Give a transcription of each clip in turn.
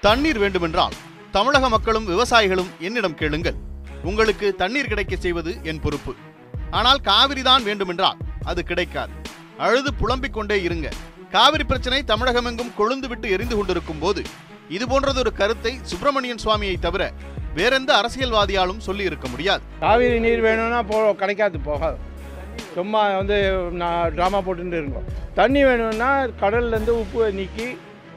தண்ணீர் வேண்டுமென்றால் தமிழக மக்களும் விவசாயிகளும் என்னிடம் கேளுங்கள் உங்களுக்கு தண்ணீர் கிடைக்க செய்வது என் பொறுப்பு ஆனால் காவிரி தான் வேண்டுமென்றால் அது கிடைக்காது அழுது புலம்பிக் கொண்டே இருங்க காவிரி பிரச்சனை தமிழகமெங்கும் கொழுந்து விட்டு எரிந்து கொண்டிருக்கும் போது இது போன்றதொரு கருத்தை சுப்பிரமணியன் சுவாமியை தவிர வேறெந்த அரசியல்வாதியாலும் சொல்லி இருக்க முடியாது காவிரி நீர் வேணும்னா போ கிடைக்காது போகாது சும்மா வந்து நான் ட்ராமா போட்டுட்டு இருக்கோம் தண்ணி வேணும்னா கடல்லேருந்து உப்பு நீக்கி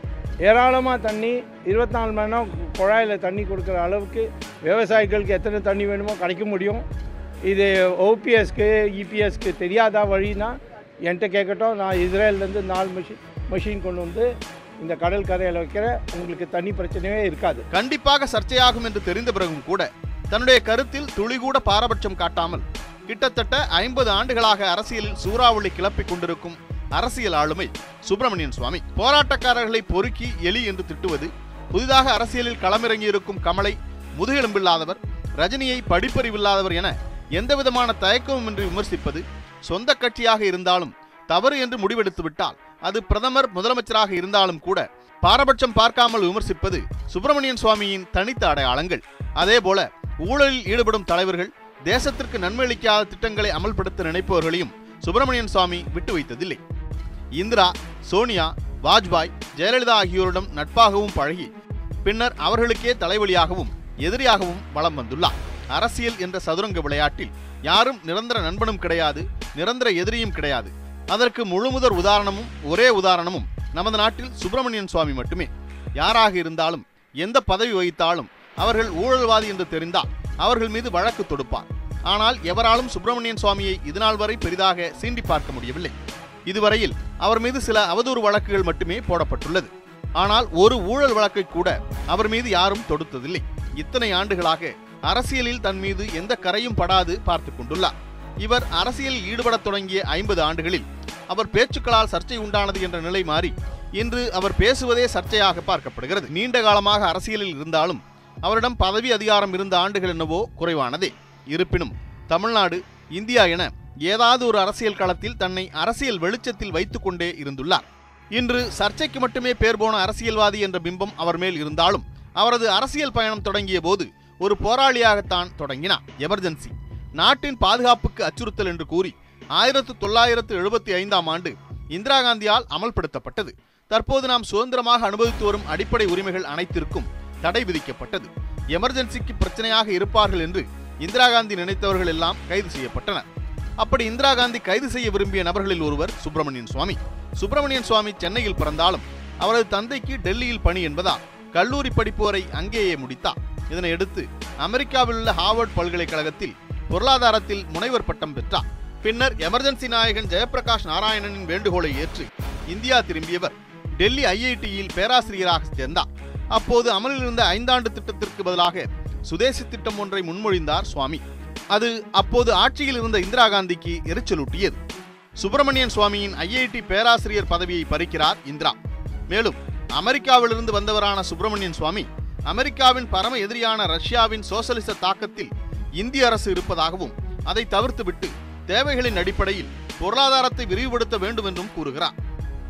ஏராளமாக தண்ணி இருபத்தி நாலு மணி நேரம் குழாயில் தண்ணி கொடுக்குற அளவுக்கு விவசாயிகளுக்கு எத்தனை தண்ணி வேணுமோ கிடைக்க முடியும் இது ஓபிஎஸ்க்கு இபிஎஸ்க்கு தெரியாதா வழினா என்கிட்ட கேட்கட்டும் நான் இஸ்ரேல்லேருந்து நாலு மிஷின் மிஷின் கொண்டு வந்து இந்த கடல் கரையில் வைக்கிற உங்களுக்கு தண்ணி பிரச்சனையே இருக்காது கண்டிப்பாக சர்ச்சையாகும் என்று தெரிந்த பிறகும் கூட தன்னுடைய கருத்தில் துளி கூட பாரபட்சம் காட்டாமல் கிட்டத்தட்ட ஐம்பது ஆண்டுகளாக அரசியலில் சூறாவளி கிளப்பிக் கொண்டிருக்கும் அரசியல் ஆளுமை சுப்பிரமணியன் சுவாமி போராட்டக்காரர்களை பொறுக்கி எலி என்று திட்டுவது புதிதாக அரசியலில் களமிறங்கியிருக்கும் கமலை முதுகெலும்பில்லாதவர் ரஜினியை படிப்பறிவில்லாதவர் என எந்தவிதமான தயக்கமுமின்றி விமர்சிப்பது சொந்த கட்சியாக இருந்தாலும் தவறு என்று முடிவெடுத்து விட்டால் அது பிரதமர் முதலமைச்சராக இருந்தாலும் கூட பாரபட்சம் பார்க்காமல் விமர்சிப்பது சுப்பிரமணியன் சுவாமியின் தனித்த அடையாளங்கள் அதேபோல ஊழலில் ஈடுபடும் தலைவர்கள் தேசத்திற்கு நன்மையளிக்காத திட்டங்களை அமல்படுத்த நினைப்பவர்களையும் சுப்பிரமணியன் சுவாமி விட்டு வைத்ததில்லை இந்திரா சோனியா வாஜ்பாய் ஜெயலலிதா ஆகியோரிடம் நட்பாகவும் பழகி பின்னர் அவர்களுக்கே தலைவலியாகவும் எதிரியாகவும் வலம் வந்துள்ளார் அரசியல் என்ற சதுரங்க விளையாட்டில் யாரும் நிரந்தர நண்பனும் கிடையாது நிரந்தர எதிரியும் கிடையாது அதற்கு முழுமுதற் உதாரணமும் ஒரே உதாரணமும் நமது நாட்டில் சுப்பிரமணியன் சுவாமி மட்டுமே யாராக இருந்தாலும் எந்த பதவி வகித்தாலும் அவர்கள் ஊழல்வாதி என்று தெரிந்தால் அவர்கள் மீது வழக்கு தொடுப்பார் ஆனால் எவராலும் சுப்பிரமணியன் சுவாமியை இதுநாள் வரை பெரிதாக சீண்டி பார்க்க முடியவில்லை இதுவரையில் அவர் மீது சில அவதூறு வழக்குகள் மட்டுமே போடப்பட்டுள்ளது ஆனால் ஒரு ஊழல் வழக்கை கூட அவர் மீது யாரும் தொடுத்ததில்லை இத்தனை ஆண்டுகளாக அரசியலில் தன் மீது எந்த கரையும் படாது பார்த்து கொண்டுள்ளார் இவர் அரசியலில் ஈடுபடத் தொடங்கிய ஐம்பது ஆண்டுகளில் அவர் பேச்சுக்களால் சர்ச்சை உண்டானது என்ற நிலை மாறி இன்று அவர் பேசுவதே சர்ச்சையாக பார்க்கப்படுகிறது நீண்ட காலமாக அரசியலில் இருந்தாலும் அவரிடம் பதவி அதிகாரம் இருந்த ஆண்டுகள் என்னவோ குறைவானதே இருப்பினும் தமிழ்நாடு இந்தியா என ஏதாவது ஒரு அரசியல் களத்தில் தன்னை அரசியல் வெளிச்சத்தில் வைத்துக் கொண்டே இருந்துள்ளார் இன்று சர்ச்சைக்கு மட்டுமே பேர் போன அரசியல்வாதி என்ற பிம்பம் அவர் மேல் இருந்தாலும் அவரது அரசியல் பயணம் தொடங்கிய போது ஒரு போராளியாகத்தான் தொடங்கினார் எமர்ஜென்சி நாட்டின் பாதுகாப்புக்கு அச்சுறுத்தல் என்று கூறி ஆயிரத்து தொள்ளாயிரத்து எழுபத்தி ஐந்தாம் ஆண்டு இந்திரா காந்தியால் அமல்படுத்தப்பட்டது தற்போது நாம் சுதந்திரமாக அனுபவித்து வரும் அடிப்படை உரிமைகள் அனைத்திற்கும் தடை விதிக்கப்பட்டது எமர்ஜென்சிக்கு பிரச்சனையாக இருப்பார்கள் என்று இந்திரா காந்தி நினைத்தவர்கள் எல்லாம் கைது செய்யப்பட்டனர் அப்படி இந்திரா காந்தி கைது செய்ய விரும்பிய நபர்களில் ஒருவர் சுப்பிரமணியன் சுவாமி சுப்பிரமணியன் சுவாமி சென்னையில் பிறந்தாலும் அவரது தந்தைக்கு டெல்லியில் பணி என்பதால் கல்லூரி படிப்பு வரை அங்கேயே முடித்தார் இதனையடுத்து அமெரிக்காவில் உள்ள ஹார்வர்ட் பல்கலைக்கழகத்தில் பொருளாதாரத்தில் முனைவர் பட்டம் பெற்றார் பின்னர் எமர்ஜென்சி நாயகன் ஜெயபிரகாஷ் நாராயணனின் வேண்டுகோளை ஏற்று இந்தியா திரும்பியவர் டெல்லி ஐஐடியில் பேராசிரியராக சேர்ந்தார் அப்போது அமலில் இருந்த ஐந்தாண்டு திட்டத்திற்கு பதிலாக சுதேசி திட்டம் ஒன்றை முன்மொழிந்தார் சுவாமி அது அப்போது ஆட்சியில் இருந்த இந்திரா காந்திக்கு எரிச்சலூட்டியது சுப்பிரமணியன் சுவாமியின் ஐஐடி பேராசிரியர் பதவியை பறிக்கிறார் இந்திரா மேலும் அமெரிக்காவிலிருந்து வந்தவரான சுப்பிரமணியன் சுவாமி அமெரிக்காவின் பரம எதிரியான ரஷ்யாவின் சோசலிச தாக்கத்தில் இந்திய அரசு இருப்பதாகவும் அதை தவிர்த்துவிட்டு தேவைகளின் அடிப்படையில் பொருளாதாரத்தை விரிவுபடுத்த வேண்டும் என்றும் கூறுகிறார்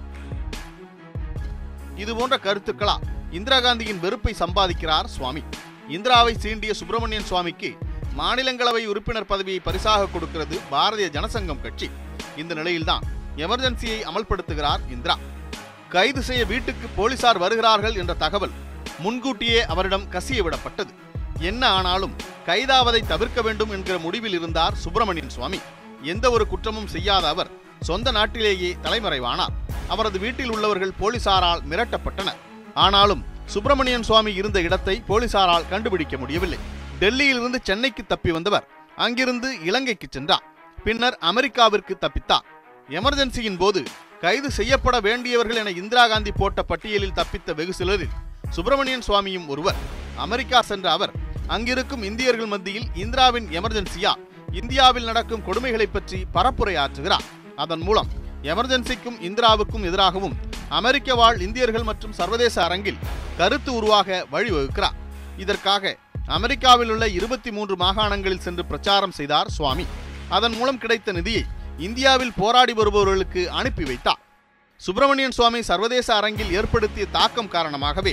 இதுபோன்ற கருத்துக்களால் இந்திரா காந்தியின் வெறுப்பை சம்பாதிக்கிறார் சுவாமி இந்திராவை சீண்டிய சுப்பிரமணியன் சுவாமிக்கு மாநிலங்களவை உறுப்பினர் பதவியை பரிசாக கொடுக்கிறது பாரதிய ஜனசங்கம் கட்சி இந்த நிலையில்தான் எமர்ஜென்சியை அமல்படுத்துகிறார் இந்திரா கைது செய்ய வீட்டுக்கு போலீசார் வருகிறார்கள் என்ற தகவல் முன்கூட்டியே அவரிடம் கசிய விடப்பட்டது என்ன ஆனாலும் கைதாவதை தவிர்க்க வேண்டும் என்கிற முடிவில் இருந்தார் சுப்பிரமணியன் சுவாமி எந்த ஒரு குற்றமும் செய்யாத அவர் சொந்த நாட்டிலேயே தலைமறைவானார் அவரது வீட்டில் உள்ளவர்கள் போலீசாரால் மிரட்டப்பட்டனர் ஆனாலும் சுப்பிரமணியன் சுவாமி இருந்த இடத்தை போலீசாரால் கண்டுபிடிக்க முடியவில்லை டெல்லியிலிருந்து சென்னைக்கு தப்பி வந்தவர் அங்கிருந்து இலங்கைக்கு சென்றார் பின்னர் அமெரிக்காவிற்கு தப்பித்தார் எமர்ஜென்சியின் போது கைது செய்யப்பட வேண்டியவர்கள் என இந்திரா காந்தி போட்ட பட்டியலில் தப்பித்த வெகு சிலரில் சுப்பிரமணியன் சுவாமியும் ஒருவர் அமெரிக்கா சென்ற அவர் அங்கிருக்கும் இந்தியர்கள் மத்தியில் இந்திராவின் எமர்ஜென்சியா இந்தியாவில் நடக்கும் கொடுமைகளை பற்றி பரப்புரையாற்றுகிறார் அதன் மூலம் எமர்ஜென்சிக்கும் இந்திராவுக்கும் எதிராகவும் அமெரிக்க வாழ் இந்தியர்கள் மற்றும் சர்வதேச அரங்கில் கருத்து உருவாக வழிவகுக்கிறார் இதற்காக அமெரிக்காவில் உள்ள இருபத்தி மூன்று மாகாணங்களில் சென்று பிரச்சாரம் செய்தார் சுவாமி அதன் மூலம் கிடைத்த நிதியை இந்தியாவில் போராடி வருபவர்களுக்கு அனுப்பி வைத்தார் சுப்பிரமணியன் சுவாமி சர்வதேச அரங்கில் ஏற்படுத்திய தாக்கம் காரணமாகவே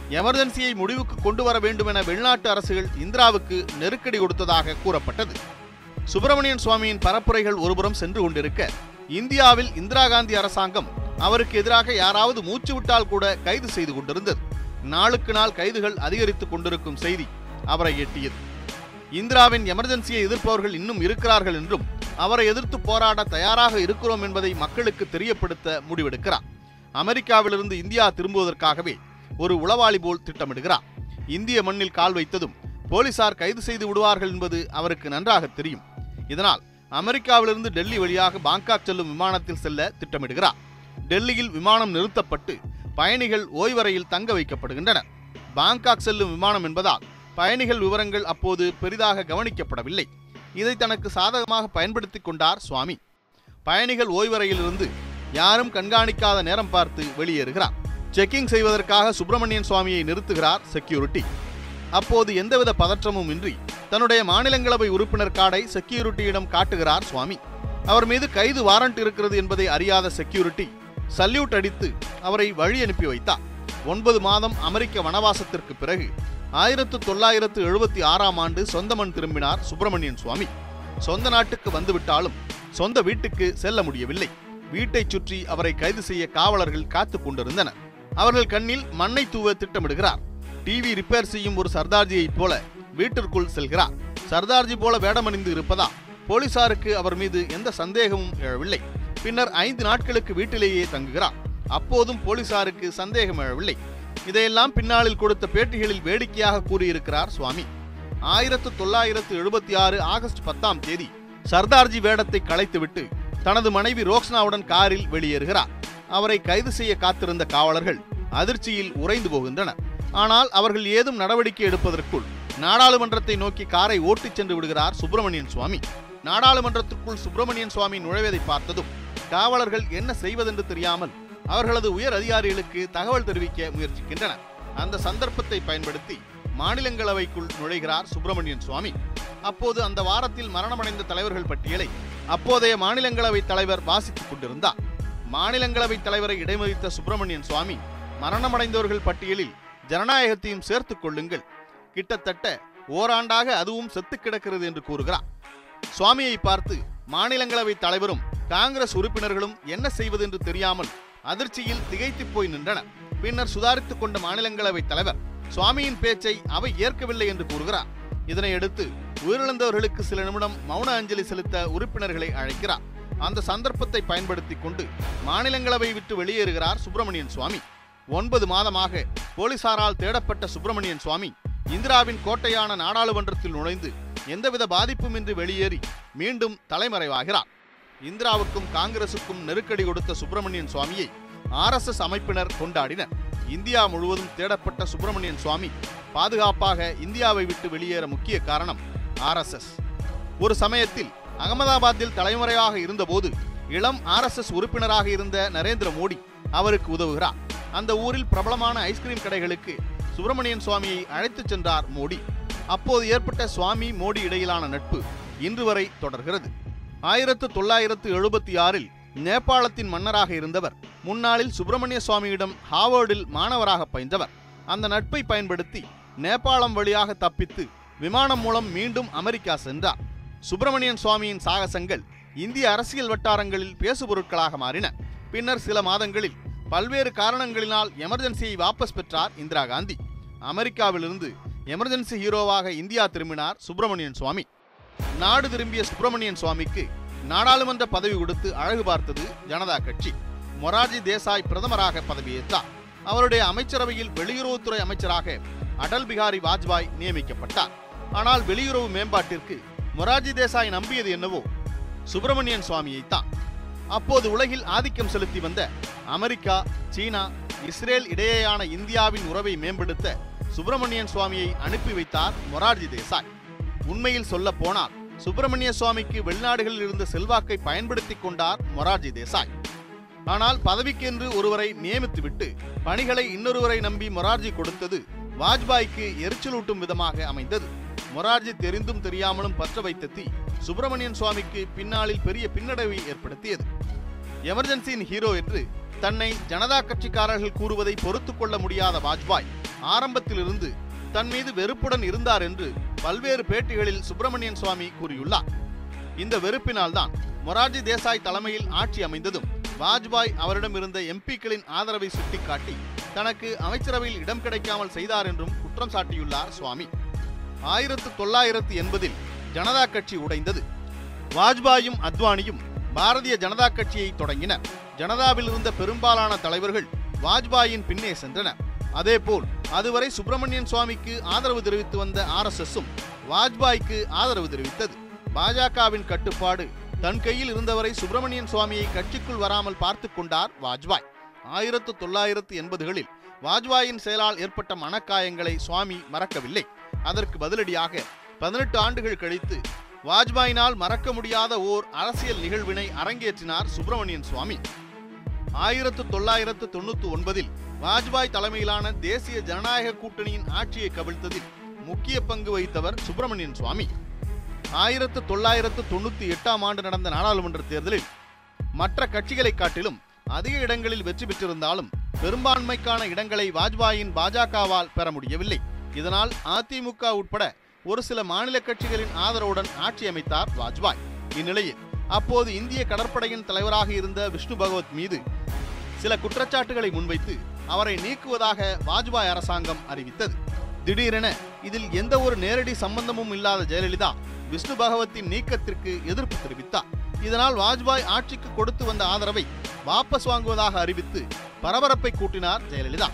எமர்ஜென்சியை முடிவுக்கு கொண்டு வர வேண்டும் என வெளிநாட்டு அரசுகள் இந்திராவுக்கு நெருக்கடி கொடுத்ததாக கூறப்பட்டது சுப்பிரமணியன் சுவாமியின் பரப்புரைகள் ஒருபுறம் சென்று கொண்டிருக்க இந்தியாவில் இந்திரா காந்தி அரசாங்கம் அவருக்கு எதிராக யாராவது மூச்சு விட்டால் கூட கைது செய்து கொண்டிருந்தது நாளுக்கு நாள் கைதுகள் அதிகரித்துக் கொண்டிருக்கும் செய்தி அவரை எட்டியது இந்திராவின் எமர்ஜென்சியை எதிர்ப்பவர்கள் இன்னும் இருக்கிறார்கள் என்றும் அவரை எதிர்த்து போராட தயாராக இருக்கிறோம் என்பதை மக்களுக்கு தெரியப்படுத்த முடிவெடுக்கிறார் அமெரிக்காவிலிருந்து இந்தியா திரும்புவதற்காகவே ஒரு உளவாளி போல் திட்டமிடுகிறார் இந்திய மண்ணில் கால் வைத்ததும் போலீசார் கைது செய்து விடுவார்கள் என்பது அவருக்கு நன்றாக தெரியும் இதனால் அமெரிக்காவிலிருந்து டெல்லி வழியாக பாங்காக் செல்லும் விமானத்தில் செல்ல திட்டமிடுகிறார் டெல்லியில் விமானம் நிறுத்தப்பட்டு பயணிகள் ஓய்வறையில் தங்க வைக்கப்படுகின்றனர் பாங்காக் செல்லும் விமானம் என்பதால் பயணிகள் விவரங்கள் அப்போது பெரிதாக கவனிக்கப்படவில்லை இதை தனக்கு சாதகமாக பயன்படுத்திக் கொண்டார் சுவாமி பயணிகள் ஓய்வறையிலிருந்து யாரும் கண்காணிக்காத நேரம் பார்த்து வெளியேறுகிறார் செக்கிங் செய்வதற்காக சுப்பிரமணியன் சுவாமியை நிறுத்துகிறார் செக்யூரிட்டி அப்போது எந்தவித பதற்றமும் இன்றி தன்னுடைய மாநிலங்களவை உறுப்பினர் கார்டை செக்யூரிட்டியிடம் காட்டுகிறார் சுவாமி அவர் மீது கைது வாரண்ட் இருக்கிறது என்பதை அறியாத செக்யூரிட்டி சல்யூட் அடித்து அவரை வழி அனுப்பி வைத்தார் ஒன்பது மாதம் அமெரிக்க வனவாசத்திற்கு பிறகு ஆயிரத்து தொள்ளாயிரத்து எழுபத்தி ஆறாம் ஆண்டு சொந்த மண் திரும்பினார் சுப்பிரமணியன் சுவாமி சொந்த நாட்டுக்கு வந்துவிட்டாலும் சொந்த வீட்டுக்கு செல்ல முடியவில்லை வீட்டைச் சுற்றி அவரை கைது செய்ய காவலர்கள் காத்துக் கொண்டிருந்தனர் அவர்கள் கண்ணில் மண்ணை தூவ திட்டமிடுகிறார் டிவி ரிப்பேர் செய்யும் ஒரு சர்தார்ஜியைப் போல வீட்டிற்குள் செல்கிறார் சர்தார்ஜி போல வேடமணிந்து இருப்பதா போலீசாருக்கு அவர் மீது எந்த சந்தேகமும் எழவில்லை பின்னர் ஐந்து நாட்களுக்கு வீட்டிலேயே தங்குகிறார் அப்போதும் போலீசாருக்கு சந்தேகம் எழவில்லை இதையெல்லாம் பின்னாளில் கொடுத்த பேட்டிகளில் வேடிக்கையாக கூறியிருக்கிறார் சுவாமி ஆயிரத்து தொள்ளாயிரத்து எழுபத்தி ஆறு ஆகஸ்ட் பத்தாம் தேதி சர்தார்ஜி வேடத்தை களைத்துவிட்டு தனது மனைவி ரோக்ஸ்னாவுடன் காரில் வெளியேறுகிறார் அவரை கைது செய்ய காத்திருந்த காவலர்கள் அதிர்ச்சியில் உறைந்து போகின்றனர் ஆனால் அவர்கள் ஏதும் நடவடிக்கை எடுப்பதற்குள் நாடாளுமன்றத்தை நோக்கி காரை ஓட்டிச் சென்று விடுகிறார் சுப்பிரமணியன் சுவாமி நாடாளுமன்றத்திற்குள் சுப்பிரமணியன் சுவாமி நுழைவதை பார்த்ததும் காவலர்கள் என்ன செய்வதென்று தெரியாமல் அவர்களது உயர் அதிகாரிகளுக்கு தகவல் தெரிவிக்க முயற்சிக்கின்றனர் அந்த சந்தர்ப்பத்தை பயன்படுத்தி மாநிலங்களவைக்குள் நுழைகிறார் சுப்பிரமணியன் சுவாமி அப்போது அந்த வாரத்தில் மரணமடைந்த தலைவர்கள் பட்டியலை அப்போதைய மாநிலங்களவை தலைவர் வாசித்துக் கொண்டிருந்தார் மாநிலங்களவை தலைவரை இடைமறித்த சுப்பிரமணியன் சுவாமி மரணமடைந்தவர்கள் பட்டியலில் ஜனநாயகத்தையும் சேர்த்துக் கொள்ளுங்கள் கிட்டத்தட்ட ஓராண்டாக அதுவும் செத்து கிடக்கிறது என்று கூறுகிறார் சுவாமியை பார்த்து மாநிலங்களவை தலைவரும் காங்கிரஸ் உறுப்பினர்களும் என்ன செய்வது என்று தெரியாமல் அதிர்ச்சியில் திகைத்துப் போய் நின்றனர் பின்னர் சுதாரித்துக் கொண்ட மாநிலங்களவை தலைவர் சுவாமியின் பேச்சை அவை ஏற்கவில்லை என்று கூறுகிறார் இதனையடுத்து உயிரிழந்தவர்களுக்கு சில நிமிடம் மௌன அஞ்சலி செலுத்த உறுப்பினர்களை அழைக்கிறார் அந்த சந்தர்ப்பத்தை பயன்படுத்திக் கொண்டு மாநிலங்களவை விட்டு வெளியேறுகிறார் சுப்பிரமணியன் சுவாமி ஒன்பது மாதமாக போலீசாரால் தேடப்பட்ட சுப்பிரமணியன் சுவாமி இந்திராவின் கோட்டையான நாடாளுமன்றத்தில் நுழைந்து எந்தவித பாதிப்புமின்றி வெளியேறி மீண்டும் தலைமறைவாகிறார் இந்திராவுக்கும் காங்கிரசுக்கும் நெருக்கடி கொடுத்த சுப்பிரமணியன் சுவாமியை ஆர்எஸ்எஸ் அமைப்பினர் கொண்டாடினர் இந்தியா முழுவதும் தேடப்பட்ட சுப்பிரமணியன் சுவாமி பாதுகாப்பாக இந்தியாவை விட்டு வெளியேற முக்கிய காரணம் ஆர்எஸ்எஸ் ஒரு சமயத்தில் அகமதாபாத்தில் தலைமுறையாக இருந்தபோது இளம் ஆர்எஸ்எஸ் உறுப்பினராக இருந்த நரேந்திர மோடி அவருக்கு உதவுகிறார் அந்த ஊரில் பிரபலமான ஐஸ்கிரீம் கடைகளுக்கு சுப்பிரமணியன் சுவாமியை அழைத்துச் சென்றார் மோடி அப்போது ஏற்பட்ட சுவாமி மோடி இடையிலான நட்பு இன்று வரை தொடர்கிறது ஆயிரத்து தொள்ளாயிரத்து எழுபத்தி ஆறில் நேபாளத்தின் மன்னராக இருந்தவர் முன்னாளில் சுப்பிரமணிய சுவாமியிடம் ஹார்வர்டில் மாணவராக பயின்றவர் அந்த நட்பை பயன்படுத்தி நேபாளம் வழியாக தப்பித்து விமானம் மூலம் மீண்டும் அமெரிக்கா சென்றார் சுப்பிரமணியன் சுவாமியின் சாகசங்கள் இந்திய அரசியல் வட்டாரங்களில் பேசுபொருட்களாக மாறின பின்னர் சில மாதங்களில் பல்வேறு காரணங்களினால் எமர்ஜென்சியை வாபஸ் பெற்றார் இந்திரா காந்தி அமெரிக்காவிலிருந்து எமர்ஜென்சி ஹீரோவாக இந்தியா திரும்பினார் சுப்பிரமணியன் சுவாமி நாடு திரும்பிய சுப்பிரமணியன் சுவாமிக்கு நாடாளுமன்ற பதவி கொடுத்து அழகு பார்த்தது ஜனதா கட்சி மொரார்ஜி தேசாய் பிரதமராக பதவியேற்றார் அவருடைய அமைச்சரவையில் வெளியுறவுத்துறை அமைச்சராக அடல் பிகாரி வாஜ்பாய் நியமிக்கப்பட்டார் ஆனால் வெளியுறவு மேம்பாட்டிற்கு மொரார்ஜி தேசாய் நம்பியது என்னவோ சுப்பிரமணியன் சுவாமியைத்தான் அப்போது உலகில் ஆதிக்கம் செலுத்தி வந்த அமெரிக்கா சீனா இஸ்ரேல் இடையேயான இந்தியாவின் உறவை மேம்படுத்த சுப்பிரமணியன் சுவாமியை அனுப்பி வைத்தார் மொரார்ஜி தேசாய் உண்மையில் சொல்ல போனால் சுப்பிரமணிய சுவாமிக்கு வெளிநாடுகளில் இருந்த செல்வாக்கை பயன்படுத்திக் கொண்டார் மொரார்ஜி தேசாய் ஆனால் பதவிக்கென்று ஒருவரை நியமித்துவிட்டு பணிகளை இன்னொருவரை நம்பி மொரார்ஜி கொடுத்தது வாஜ்பாய்க்கு எரிச்சலூட்டும் விதமாக அமைந்தது மொரார்ஜி தெரிந்தும் தெரியாமலும் பற்ற வைத்த தீ சுப்பிரமணியன் சுவாமிக்கு பின்னாளில் பெரிய பின்னடைவை ஏற்படுத்தியது எமர்ஜென்சியின் ஹீரோ என்று தன்னை ஜனதா கட்சிக்காரர்கள் கூறுவதை பொறுத்துக் கொள்ள முடியாத வாஜ்பாய் ஆரம்பத்திலிருந்து தன் மீது வெறுப்புடன் இருந்தார் என்று பல்வேறு பேட்டிகளில் சுப்பிரமணியன் சுவாமி கூறியுள்ளார் இந்த வெறுப்பினால்தான் மொரார்ஜி தேசாய் தலைமையில் ஆட்சி அமைந்ததும் வாஜ்பாய் அவரிடம் இருந்த எம்பிக்களின் ஆதரவை சுட்டிக்காட்டி தனக்கு அமைச்சரவையில் இடம் கிடைக்காமல் செய்தார் என்றும் குற்றம் சாட்டியுள்ளார் சுவாமி ஆயிரத்து தொள்ளாயிரத்து எண்பதில் ஜனதா கட்சி உடைந்தது வாஜ்பாயும் அத்வானியும் பாரதிய ஜனதா கட்சியை தொடங்கினர் ஜனதாவில் இருந்த பெரும்பாலான தலைவர்கள் வாஜ்பாயின் பின்னே சென்றனர் அதேபோல் அதுவரை சுப்பிரமணியன் சுவாமிக்கு ஆதரவு தெரிவித்து வந்த ஆர்எஸ்எஸும் வாஜ்பாய்க்கு ஆதரவு தெரிவித்தது பாஜகவின் கட்டுப்பாடு தன் கையில் இருந்தவரை சுப்பிரமணியன் சுவாமியை கட்சிக்குள் வராமல் பார்த்து கொண்டார் வாஜ்பாய் ஆயிரத்து தொள்ளாயிரத்து எண்பதுகளில் வாஜ்பாயின் செயலால் ஏற்பட்ட மனக்காயங்களை சுவாமி மறக்கவில்லை அதற்கு பதிலடியாக பதினெட்டு ஆண்டுகள் கழித்து வாஜ்பாயினால் மறக்க முடியாத ஓர் அரசியல் நிகழ்வினை அரங்கேற்றினார் சுப்பிரமணியன் சுவாமி ஆயிரத்து தொள்ளாயிரத்து தொண்ணூத்தி ஒன்பதில் வாஜ்பாய் தலைமையிலான தேசிய ஜனநாயக கூட்டணியின் ஆட்சியை கவிழ்த்ததில் முக்கிய பங்கு வகித்தவர் சுப்பிரமணியன் சுவாமி ஆயிரத்து தொள்ளாயிரத்து தொண்ணூத்தி எட்டாம் ஆண்டு நடந்த நாடாளுமன்ற தேர்தலில் மற்ற கட்சிகளை காட்டிலும் அதிக இடங்களில் வெற்றி பெற்றிருந்தாலும் பெரும்பான்மைக்கான இடங்களை வாஜ்பாயின் பாஜகவால் பெற முடியவில்லை இதனால் அதிமுக உட்பட ஒரு சில மாநில கட்சிகளின் ஆதரவுடன் ஆட்சி அமைத்தார் வாஜ்பாய் இந்நிலையில் அப்போது இந்திய கடற்படையின் தலைவராக இருந்த விஷ்ணு பகவத் மீது சில குற்றச்சாட்டுகளை முன்வைத்து அவரை நீக்குவதாக வாஜ்பாய் அரசாங்கம் அறிவித்தது திடீரென இதில் எந்த ஒரு நேரடி சம்பந்தமும் இல்லாத ஜெயலலிதா விஷ்ணு பகவத்தின் நீக்கத்திற்கு எதிர்ப்பு தெரிவித்தார் இதனால் வாஜ்பாய் ஆட்சிக்கு கொடுத்து வந்த ஆதரவை வாபஸ் வாங்குவதாக அறிவித்து பரபரப்பை கூட்டினார் ஜெயலலிதா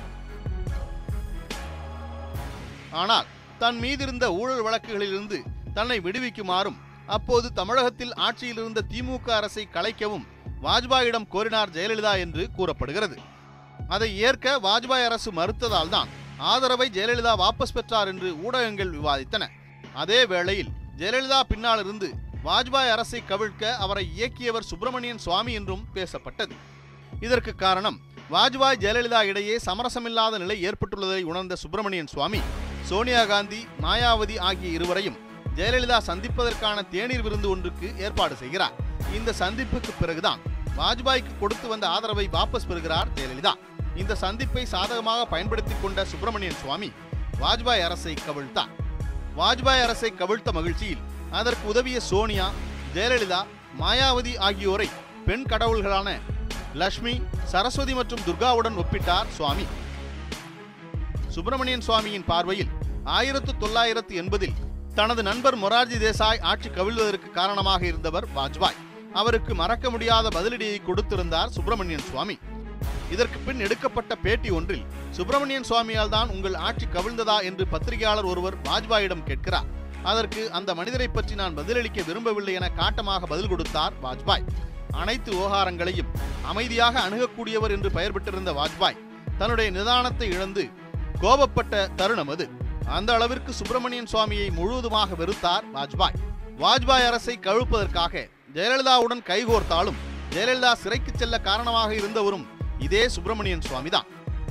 ஆனால் தன் மீதிருந்த ஊழல் வழக்குகளிலிருந்து தன்னை விடுவிக்குமாறும் அப்போது தமிழகத்தில் ஆட்சியில் இருந்த திமுக அரசை கலைக்கவும் வாஜ்பாயிடம் கோரினார் ஜெயலலிதா என்று கூறப்படுகிறது அதை ஏற்க வாஜ்பாய் அரசு மறுத்ததால் தான் ஆதரவை ஜெயலலிதா வாபஸ் பெற்றார் என்று ஊடகங்கள் விவாதித்தன அதே வேளையில் ஜெயலலிதா பின்னால் இருந்து வாஜ்பாய் அரசை கவிழ்க்க அவரை இயக்கியவர் சுப்பிரமணியன் சுவாமி என்றும் பேசப்பட்டது இதற்கு காரணம் வாஜ்பாய் ஜெயலலிதா இடையே சமரசமில்லாத நிலை ஏற்பட்டுள்ளதை உணர்ந்த சுப்பிரமணியன் சுவாமி சோனியா காந்தி மாயாவதி ஆகிய இருவரையும் ஜெயலலிதா சந்திப்பதற்கான தேநீர் விருந்து ஒன்றுக்கு ஏற்பாடு செய்கிறார் இந்த சந்திப்புக்கு பிறகுதான் வாஜ்பாய்க்கு கொடுத்து வந்த ஆதரவை வாபஸ் பெறுகிறார் ஜெயலலிதா இந்த சந்திப்பை சாதகமாக பயன்படுத்திக் கொண்ட சுப்பிரமணியன் சுவாமி வாஜ்பாய் அரசை கவிழ்த்தார் வாஜ்பாய் அரசை கவிழ்த்த மகிழ்ச்சியில் அதற்கு உதவிய சோனியா ஜெயலலிதா மாயாவதி ஆகியோரை பெண் கடவுள்களான லக்ஷ்மி சரஸ்வதி மற்றும் துர்காவுடன் ஒப்பிட்டார் சுவாமி சுப்பிரமணியன் சுவாமியின் பார்வையில் ஆயிரத்து தொள்ளாயிரத்து எண்பதில் தனது நண்பர் மொரார்ஜி தேசாய் ஆட்சி கவிழ்வதற்கு காரணமாக இருந்தவர் வாஜ்பாய் அவருக்கு மறக்க முடியாத பதிலடியை கொடுத்திருந்தார் சுப்பிரமணியன் சுவாமி இதற்கு பின் எடுக்கப்பட்ட பேட்டி ஒன்றில் சுப்பிரமணியன் சுவாமியால் தான் உங்கள் ஆட்சி கவிழ்ந்ததா என்று பத்திரிகையாளர் ஒருவர் வாஜ்பாயிடம் கேட்கிறார் அதற்கு அந்த மனிதரை பற்றி நான் பதிலளிக்க விரும்பவில்லை என காட்டமாக பதில் கொடுத்தார் வாஜ்பாய் அனைத்து விவகாரங்களையும் அமைதியாக அணுகக்கூடியவர் என்று பெயர் பெற்றிருந்த வாஜ்பாய் தன்னுடைய நிதானத்தை இழந்து கோபப்பட்ட தருணம் அது அந்த அளவிற்கு சுப்பிரமணியன் சுவாமியை முழுவதுமாக வெறுத்தார் வாஜ்பாய் வாஜ்பாய் அரசை கவிழ்ப்பதற்காக ஜெயலலிதாவுடன் கைகோர்த்தாலும் ஜெயலலிதா சிறைக்கு செல்ல காரணமாக இருந்தவரும் இதே சுப்பிரமணியன் சுவாமிதான்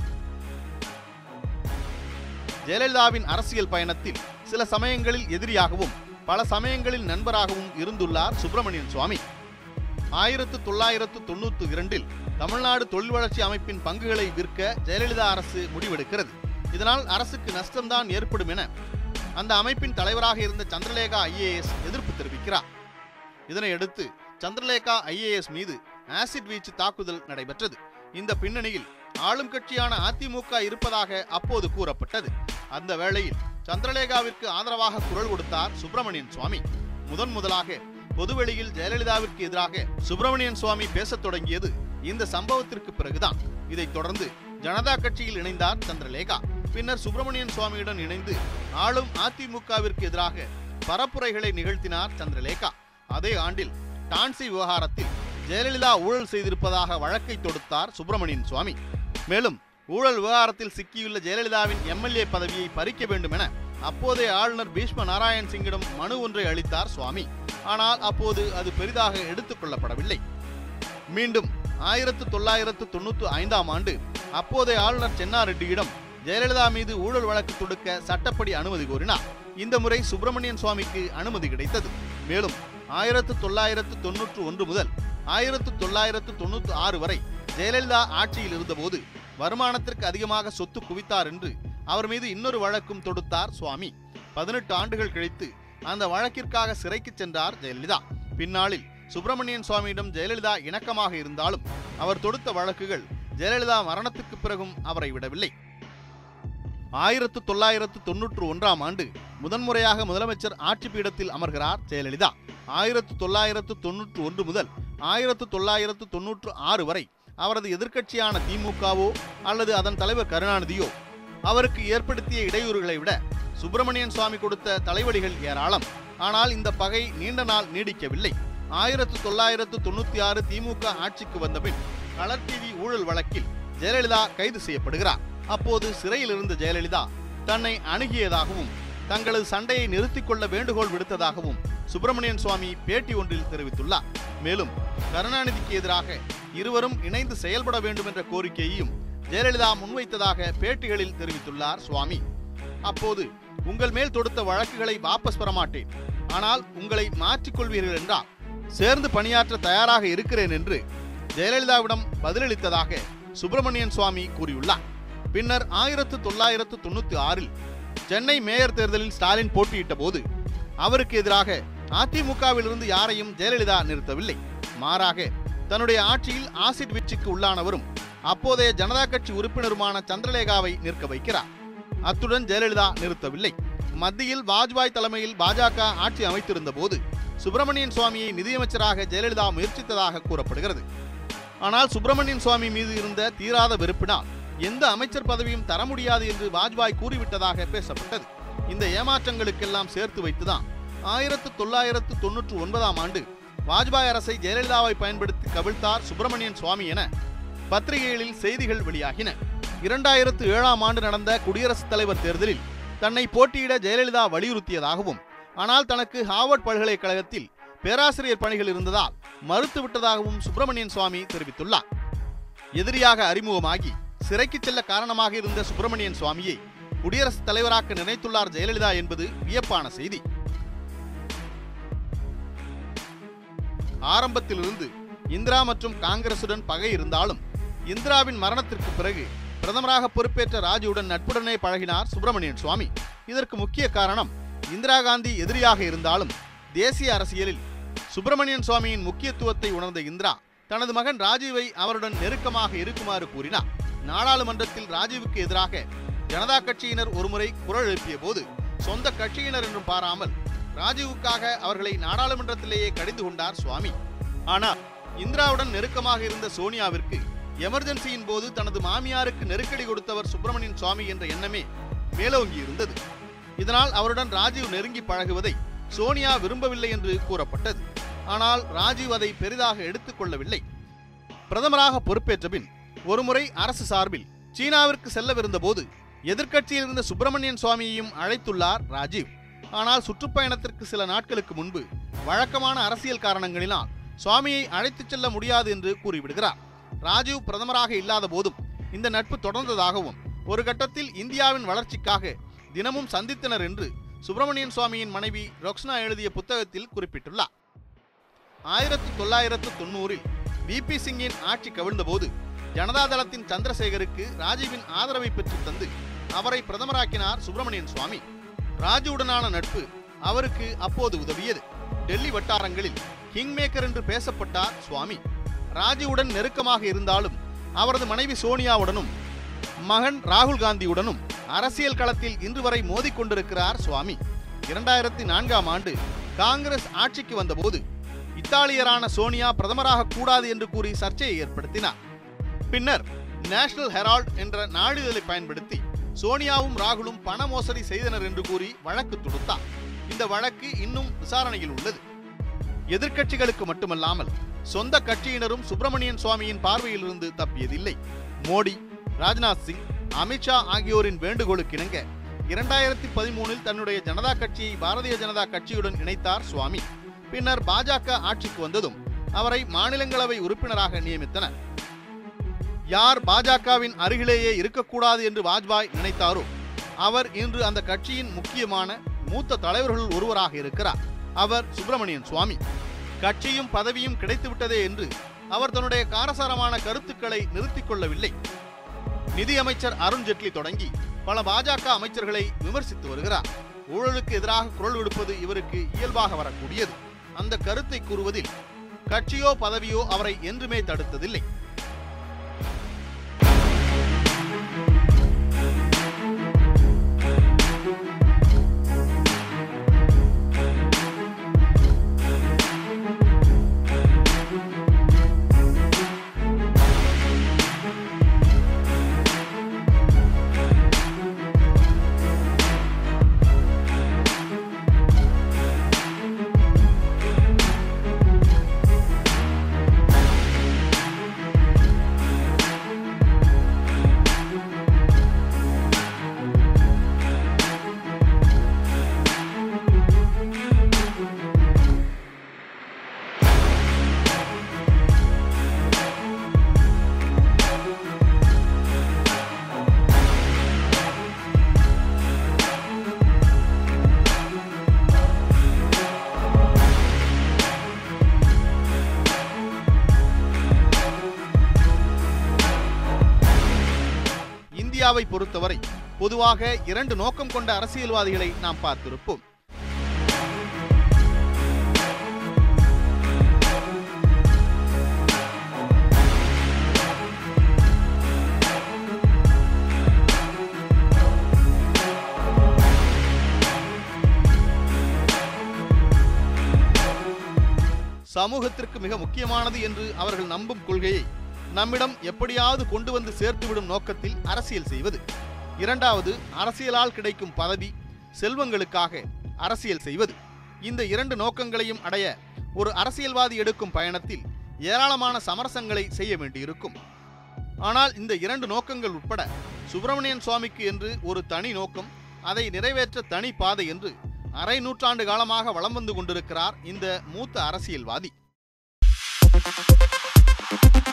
ஜெயலலிதாவின் அரசியல் பயணத்தில் சில சமயங்களில் எதிரியாகவும் பல சமயங்களில் நண்பராகவும் இருந்துள்ளார் சுப்பிரமணியன் சுவாமி ஆயிரத்து தொள்ளாயிரத்து தொண்ணூத்தி இரண்டில் தமிழ்நாடு தொழில் வளர்ச்சி அமைப்பின் பங்குகளை விற்க ஜெயலலிதா அரசு முடிவெடுக்கிறது இதனால் அரசுக்கு நஷ்டம்தான் ஏற்படும் என அந்த அமைப்பின் தலைவராக இருந்த சந்திரலேகா ஐஏஎஸ் எதிர்ப்பு தெரிவிக்கிறார் இதனையடுத்து சந்திரலேகா ஐஏஎஸ் மீது ஆசிட் வீச்சு தாக்குதல் நடைபெற்றது இந்த பின்னணியில் ஆளும் கட்சியான அதிமுக இருப்பதாக அப்போது கூறப்பட்டது அந்த வேளையில் சந்திரலேகாவிற்கு ஆதரவாக குரல் கொடுத்தார் சுப்பிரமணியன் சுவாமி முதன் முதலாக பொதுவெளியில் ஜெயலலிதாவிற்கு எதிராக சுப்பிரமணியன் சுவாமி பேசத் தொடங்கியது இந்த சம்பவத்திற்கு பிறகுதான் இதைத் தொடர்ந்து ஜனதா கட்சியில் இணைந்தார் சந்திரலேகா பின்னர் சுப்பிரமணியன் சுவாமியுடன் இணைந்து ஆளும் அதிமுகவிற்கு எதிராக பரப்புரைகளை நிகழ்த்தினார் சந்திரலேகா அதே ஆண்டில் டான்சி விவகாரத்தில் ஜெயலலிதா ஊழல் செய்திருப்பதாக வழக்கை தொடுத்தார் சுப்பிரமணியன் சுவாமி மேலும் ஊழல் விவகாரத்தில் சிக்கியுள்ள ஜெயலலிதாவின் எம்எல்ஏ பதவியை பறிக்க வேண்டும் என அப்போதைய ஆளுநர் பீஷ்ம நாராயண் சிங்கிடம் மனு ஒன்றை அளித்தார் சுவாமி ஆனால் அப்போது அது பெரிதாக எடுத்துக் கொள்ளப்படவில்லை மீண்டும் ஆயிரத்து தொள்ளாயிரத்து தொண்ணூத்தி ஐந்தாம் ஆண்டு அப்போதைய ஆளுநர் சென்னாரெட்டியிடம் ஜெயலலிதா மீது ஊழல் வழக்கு தொடுக்க சட்டப்படி அனுமதி கோரினார் இந்த முறை சுப்பிரமணியன் சுவாமிக்கு அனுமதி கிடைத்தது மேலும் ஆயிரத்து தொள்ளாயிரத்து தொன்னூற்று ஒன்று முதல் ஆயிரத்து தொள்ளாயிரத்து தொண்ணூத்தி ஆறு வரை ஜெயலலிதா ஆட்சியில் இருந்தபோது வருமானத்திற்கு அதிகமாக சொத்து குவித்தார் என்று அவர் மீது இன்னொரு வழக்கும் தொடுத்தார் சுவாமி பதினெட்டு ஆண்டுகள் கழித்து அந்த வழக்கிற்காக சிறைக்கு சென்றார் ஜெயலலிதா பின்னாளில் சுப்பிரமணியன் சுவாமியிடம் ஜெயலலிதா இணக்கமாக இருந்தாலும் அவர் தொடுத்த வழக்குகள் ஜெயலலிதா மரணத்துக்கு பிறகும் அவரை விடவில்லை ஆயிரத்து தொள்ளாயிரத்து தொன்னூற்று ஒன்றாம் ஆண்டு முதன்முறையாக முதலமைச்சர் ஆட்சி பீடத்தில் அமர்கிறார் ஜெயலலிதா ஆயிரத்து தொள்ளாயிரத்து தொன்னூற்று ஒன்று முதல் ஆயிரத்து தொள்ளாயிரத்து தொன்னூற்று ஆறு வரை அவரது எதிர்க்கட்சியான திமுகவோ அல்லது அதன் தலைவர் கருணாநிதியோ அவருக்கு ஏற்படுத்திய இடையூறுகளை விட சுப்பிரமணியன் சுவாமி கொடுத்த தலைவலிகள் ஏராளம் ஆனால் இந்த பகை நீண்ட நாள் நீடிக்கவில்லை ஆயிரத்து தொள்ளாயிரத்து தொண்ணூத்தி ஆறு திமுக ஆட்சிக்கு வந்தபின் கலர் டிவி ஊழல் வழக்கில் ஜெயலலிதா கைது செய்யப்படுகிறார் அப்போது சிறையில் இருந்த ஜெயலலிதா தன்னை அணுகியதாகவும் தங்களது சண்டையை நிறுத்திக் கொள்ள வேண்டுகோள் விடுத்ததாகவும் சுப்பிரமணியன் சுவாமி பேட்டி ஒன்றில் தெரிவித்துள்ளார் மேலும் கருணாநிதிக்கு எதிராக இருவரும் இணைந்து செயல்பட வேண்டும் என்ற கோரிக்கையையும் ஜெயலலிதா முன்வைத்ததாக பேட்டிகளில் தெரிவித்துள்ளார் சுவாமி அப்போது உங்கள் மேல் தொடுத்த வழக்குகளை வாபஸ் பெற மாட்டேன் ஆனால் உங்களை மாற்றிக்கொள்வீர்கள் என்றால் சேர்ந்து பணியாற்ற தயாராக இருக்கிறேன் என்று ஜெயலலிதாவிடம் பதிலளித்ததாக சுப்பிரமணியன் சுவாமி கூறியுள்ளார் பின்னர் ஆயிரத்து தொள்ளாயிரத்து தொண்ணூத்தி ஆறில் சென்னை மேயர் தேர்தலில் ஸ்டாலின் போட்டியிட்ட போது அவருக்கு எதிராக அதிமுகவிலிருந்து யாரையும் ஜெயலலிதா நிறுத்தவில்லை மாறாக தன்னுடைய ஆட்சியில் ஆசிட் வீச்சுக்கு உள்ளானவரும் அப்போதைய ஜனதா கட்சி உறுப்பினருமான சந்திரலேகாவை நிற்க வைக்கிறார் அத்துடன் ஜெயலலிதா நிறுத்தவில்லை மத்தியில் வாஜ்பாய் தலைமையில் பாஜக ஆட்சி அமைத்திருந்த போது சுப்பிரமணியன் சுவாமியை நிதியமைச்சராக ஜெயலலிதா முயற்சித்ததாக கூறப்படுகிறது ஆனால் சுப்பிரமணியன் சுவாமி மீது இருந்த தீராத வெறுப்பினால் எந்த அமைச்சர் பதவியும் தர முடியாது என்று வாஜ்பாய் கூறிவிட்டதாக பேசப்பட்டது இந்த ஏமாற்றங்களுக்கெல்லாம் சேர்த்து வைத்துதான் ஆயிரத்து தொள்ளாயிரத்து தொன்னூற்று ஒன்பதாம் ஆண்டு வாஜ்பாய் அரசை ஜெயலலிதாவை பயன்படுத்தி கவிழ்த்தார் சுப்பிரமணியன் சுவாமி என பத்திரிகைகளில் செய்திகள் வெளியாகின இரண்டாயிரத்து ஏழாம் ஆண்டு நடந்த குடியரசுத் தலைவர் தேர்தலில் தன்னை போட்டியிட ஜெயலலிதா வலியுறுத்தியதாகவும் ஆனால் தனக்கு ஹார்வர்ட் பல்கலைக்கழகத்தில் பேராசிரியர் பணிகள் இருந்ததால் மறுத்துவிட்டதாகவும் சுப்பிரமணியன் சுவாமி தெரிவித்துள்ளார் எதிரியாக அறிமுகமாகி சிறைக்கு செல்ல காரணமாக இருந்த சுப்பிரமணியன் சுவாமியை குடியரசுத் தலைவராக்க நினைத்துள்ளார் ஜெயலலிதா என்பது வியப்பான செய்தி ஆரம்பத்திலிருந்து இந்திரா மற்றும் காங்கிரசுடன் பகை இருந்தாலும் இந்திராவின் மரணத்திற்கு பிறகு பிரதமராக பொறுப்பேற்ற ராஜுவுடன் நட்புடனே பழகினார் சுப்பிரமணியன் சுவாமி இதற்கு முக்கிய காரணம் இந்திரா காந்தி எதிரியாக இருந்தாலும் தேசிய அரசியலில் சுப்பிரமணியன் சுவாமியின் முக்கியத்துவத்தை உணர்ந்த இந்திரா தனது மகன் ராஜீவை அவருடன் நெருக்கமாக இருக்குமாறு கூறினார் நாடாளுமன்றத்தில் ராஜீவுக்கு எதிராக ஜனதா கட்சியினர் ஒருமுறை குரல் எழுப்பிய போது சொந்த கட்சியினர் என்றும் பாராமல் ராஜீவுக்காக அவர்களை நாடாளுமன்றத்திலேயே கடிந்து கொண்டார் சுவாமி ஆனால் இந்திராவுடன் நெருக்கமாக இருந்த சோனியாவிற்கு எமர்ஜென்சியின் போது தனது மாமியாருக்கு நெருக்கடி கொடுத்தவர் சுப்பிரமணியன் சுவாமி என்ற எண்ணமே மேலோங்கி இருந்தது இதனால் அவருடன் ராஜீவ் நெருங்கி பழகுவதை சோனியா விரும்பவில்லை என்று கூறப்பட்டது ஆனால் ராஜீவ் அதை பெரிதாக எடுத்துக்கொள்ளவில்லை பிரதமராக பொறுப்பேற்ற பின் ஒருமுறை அரசு சார்பில் சீனாவிற்கு செல்லவிருந்த போது எதிர்க்கட்சியில் இருந்த சுப்பிரமணியன் சுவாமியையும் அழைத்துள்ளார் ராஜீவ் ஆனால் சுற்றுப்பயணத்திற்கு சில நாட்களுக்கு முன்பு வழக்கமான அரசியல் காரணங்களினால் சுவாமியை அழைத்துச் செல்ல முடியாது என்று கூறிவிடுகிறார் ராஜீவ் பிரதமராக இல்லாத போதும் இந்த நட்பு தொடர்ந்ததாகவும் ஒரு கட்டத்தில் இந்தியாவின் வளர்ச்சிக்காக தினமும் சந்தித்தனர் என்று சுப்பிரமணியன் சுவாமியின் மனைவி ரொக்ஸ்னா எழுதிய புத்தகத்தில் குறிப்பிட்டுள்ளார் ஆயிரத்து தொள்ளாயிரத்து தொண்ணூறில் விபி சிங்கின் ஆட்சி கவிழ்ந்தபோது ஜனதாதளத்தின் சந்திரசேகருக்கு ராஜீவின் ஆதரவை பெற்றுத் தந்து அவரை பிரதமராக்கினார் சுப்பிரமணியன் சுவாமி ராஜுவுடனான நட்பு அவருக்கு அப்போது உதவியது டெல்லி வட்டாரங்களில் கிங் மேக்கர் என்று பேசப்பட்டார் சுவாமி ராஜுவுடன் நெருக்கமாக இருந்தாலும் அவரது மனைவி சோனியாவுடனும் மகன் ராகுல் காந்தியுடனும் அரசியல் களத்தில் இன்று வரை மோதிக்கொண்டிருக்கிறார் சுவாமி இரண்டாயிரத்தி நான்காம் ஆண்டு காங்கிரஸ் ஆட்சிக்கு வந்தபோது இத்தாலியரான சோனியா பிரதமராக கூடாது என்று கூறி சர்ச்சையை ஏற்படுத்தினார் பின்னர் நேஷனல் ஹெரால்ட் என்ற நாளிதழை பயன்படுத்தி சோனியாவும் ராகுலும் பண மோசடி செய்தனர் என்று கூறி வழக்கு தொடுத்தார் இந்த வழக்கு இன்னும் விசாரணையில் உள்ளது எதிர்க்கட்சிகளுக்கு மட்டுமல்லாமல் சொந்த கட்சியினரும் சுப்பிரமணியன் சுவாமியின் பார்வையிலிருந்து தப்பியதில்லை மோடி ராஜ்நாத் சிங் அமித்ஷா ஆகியோரின் வேண்டுகோளுக்கிணங்க இரண்டாயிரத்தி பதிமூணில் தன்னுடைய ஜனதா கட்சியை பாரதிய ஜனதா கட்சியுடன் இணைத்தார் சுவாமி பின்னர் பாஜக ஆட்சிக்கு வந்ததும் அவரை மாநிலங்களவை உறுப்பினராக நியமித்தனர் யார் பாஜகவின் அருகிலேயே இருக்கக்கூடாது என்று வாஜ்பாய் நினைத்தாரோ அவர் இன்று அந்த கட்சியின் முக்கியமான மூத்த தலைவர்களுள் ஒருவராக இருக்கிறார் அவர் சுப்பிரமணியன் சுவாமி கட்சியும் பதவியும் கிடைத்துவிட்டதே என்று அவர் தன்னுடைய காரசாரமான கருத்துக்களை நிறுத்திக் கொள்ளவில்லை நிதியமைச்சர் அருண் ஜெட்லி தொடங்கி பல பாஜக அமைச்சர்களை விமர்சித்து வருகிறார் ஊழலுக்கு எதிராக குரல் கொடுப்பது இவருக்கு இயல்பாக வரக்கூடியது அந்த கருத்தை கூறுவதில் கட்சியோ பதவியோ அவரை என்றுமே தடுத்ததில்லை இந்தியாவை பொறுத்தவரை பொதுவாக இரண்டு நோக்கம் கொண்ட அரசியல்வாதிகளை நாம் பார்த்திருப்போம் சமூகத்திற்கு மிக முக்கியமானது என்று அவர்கள் நம்பும் கொள்கையை நம்மிடம் எப்படியாவது கொண்டு வந்து சேர்த்துவிடும் நோக்கத்தில் அரசியல் செய்வது இரண்டாவது அரசியலால் கிடைக்கும் பதவி செல்வங்களுக்காக அரசியல் செய்வது இந்த இரண்டு நோக்கங்களையும் அடைய ஒரு அரசியல்வாதி எடுக்கும் பயணத்தில் ஏராளமான சமரசங்களை செய்ய வேண்டியிருக்கும் ஆனால் இந்த இரண்டு நோக்கங்கள் உட்பட சுப்பிரமணியன் சுவாமிக்கு என்று ஒரு தனி நோக்கம் அதை நிறைவேற்ற தனி பாதை என்று அரை நூற்றாண்டு காலமாக வலம் வந்து கொண்டிருக்கிறார் இந்த மூத்த அரசியல்வாதி